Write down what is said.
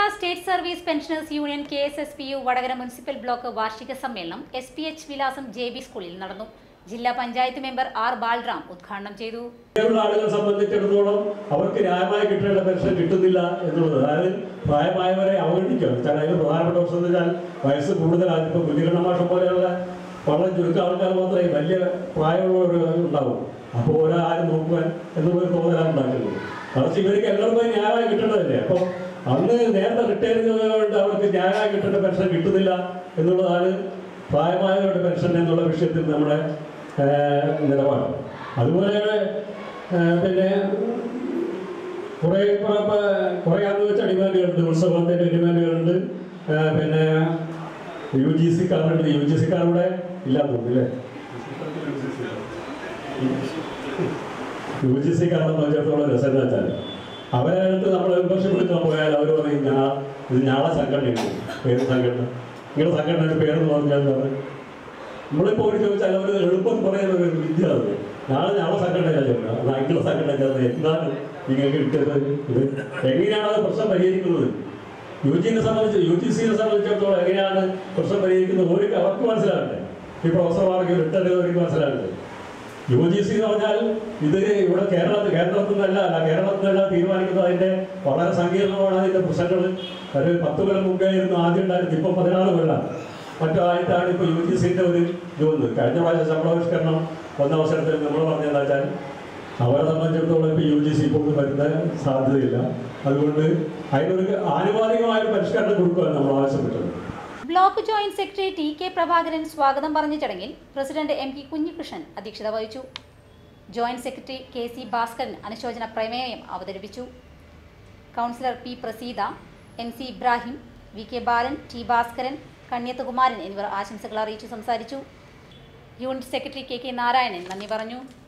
Kerala state service pensioners union K S S P U Vadakara municipal block വാർഷിക സമ്മേളനം S P H വിലാസം J B സ്കൂളിൽ നടന്നു ജില്ലാ പഞ്ചായത്ത് മെമ്പർ ആർ ബാലറാം ഉദ്ഘാടനം ചെയ്തു ഇങ്ങനെയുള്ള ആളുകളെ സംബന്ധിച്ചിടത്തോളം അവർക്ക് ന്യായമായി കിട്ടേണ്ട പെൻഷൻ കിട്ടുന്നില്ല എന്നുള്ളത് അതായത് പ്രായമായവരെ അവഗണിക്കുക വെച്ചാൽ അതിന് പ്രധാനപ്പെട്ട പ്രശ്നം എന്ന് വെച്ചാൽ വയസ്സ് കൂടുതലാണ് ഇപ്പോൾ കുഞ്ഞിക്കണ്ണ മാഷം പോലെയുള്ള വളരെ ചുരുക്കം ആൾക്കാർ മാത്രമേ വലിയ പ്രായമുള്ളവർ ഉണ്ടാവും അപ്പോൾ ഒരാരും നോക്കുവാൻ എന്നുള്ളൊരു തോന്നലാണ് ഉണ്ടാക്കുന്നത് മറിച്ച് ഇവർക്ക് എല്ലാവർക്കും ന്യായമായി കിട്ടേണ്ടതല്ലേ അപ്പോൾ അന്ന് നേരത്തെ റിട്ടയർ ചെയ്തതുകൊണ്ട് അവർക്ക് ന്യായമായി കിട്ടേണ്ട പെൻഷൻ കിട്ടുന്നില്ല എന്നുള്ളതാണ് പ്രായമായവരുടെ പെൻഷൻ എന്നുള്ള വിഷയത്തിൽ നമ്മുടെ ഏഹ്, നിലപാട് അതുപോലെ ഏഹ്, പിന്നെ കുറേ കുറെ കുറേ അന്ന് വെച്ച ഡിമാൻഡുകളുണ്ട് ഉത്സവത്തിൻ്റെ ഡിമാൻഡുകളുണ്ട് ഏഹ്, പിന്നെ യു ജി സി കാർഡുണ്ട് യു ജി സി കാർഡ് ഇല്ലാന്ന് തോന്നുന്നു അല്ലേ യു ജി സി കാർഡ് സംബന്ധിച്ചിടത്തോളം രസം എന്ന് വെച്ചാൽ അവരെ അടുത്ത് നമ്മൾ മെമ്പർഷിപ്പ് എടുക്കാൻ പോയാൽ അവർ പറയും ഞാൻ ഇത് ഞാളെ സംഘടനയുണ്ട് പേര് സംഘടന നിങ്ങളുടെ സംഘടനയുടെ പേരെന്ന് പറഞ്ഞാൽ എന്താണ് നമ്മളിപ്പോൾ ഒരു ചോദിച്ചാൽ അവർ എളുപ്പം പറയുന്ന ഒരു വിദ്യ അത് നാളെ ഞങ്ങളെ സംഘടന ചേർന്നത് നിങ്ങളുടെ സംഘടന ചേർന്നത് എന്താണ് നിങ്ങൾക്ക് കിട്ടിയത് ഇത് എങ്ങനെയാണ് അത് പ്രശ്നം പരിഹരിക്കുന്നത് യു ജിനെ സംബന്ധിച്ച് യു ജി സിനെ സംബന്ധിച്ചിടത്തോളം എങ്ങനെയാണ് പ്രശ്നം പരിഹരിക്കുന്നത് ഒരു അവർക്ക് മനസ്സിലാകണ്ടേ ഈ പ്രൊഫസർമാർക്ക് റിട്ടേൺ ചെയ്തവർക്ക് മനസ്സിലാകണ്ടേ യു ജി സി എന്ന് പറഞ്ഞാൽ ഇത് ഇവിടെ കേരളത്തിൽ കേരളത്തിൽ നിന്നല്ല അല്ല കേരളത്തിൽ നിന്നല്ല തീരുമാനിക്കുന്നത് അതിന്റെ വളരെ സങ്കീർണമാണ് അതിന്റെ പ്രശ്നങ്ങൾ ഒരു പത്ത് കൊല്ലം മുമ്പേ ആയിരുന്നു ആദ്യം ഉണ്ടായിരുന്നു ഇപ്പം പതിനാറ് കൊല്ലം മറ്റു ആയിട്ടാണ് ഇപ്പോൾ യു ജി സിന്റെ ഒരു ഇത് വന്നത് കഴിഞ്ഞ പ്രാവശ്യം ശമ്പളാവിഷ്കരണം വന്ന അവസരത്തിൽ നമ്മൾ പറഞ്ഞതെന്ന് വെച്ചാൽ അവരെ സംബന്ധിച്ചിടത്തോളം ഇപ്പോൾ യു ജി സി ഇപ്പോൾ വരുന്ന സാധ്യതയില്ല അതുകൊണ്ട് അതിനൊരു ആനുപാതികമായ ഒരു പരിഷ്കരണം കൊടുക്കുകയാണ് നമ്മൾ ആവശ്യപ്പെട്ടത് block joint secretary T K Prabhakaran സ്വാഗതം പറഞ്ഞ ചടങ്ങിൽ പ്രസിഡന്റ് എം പി കുഞ്ഞികൃഷ്ണൻ അധ്യക്ഷത വഹിച്ചു joint secretary K C Bhaskaran അനുശോചന പ്രമേയം അവതരിപ്പിച്ചു councillor P Praseetha M C Ibrahim V K Balan T Bhaskaran Kanyath Kumaran എന്നിവർ ആശംസകൾ അറിയിച്ചു സംസാരിച്ചു unit secretary K K Narayanan നന്ദി പറഞ്ഞു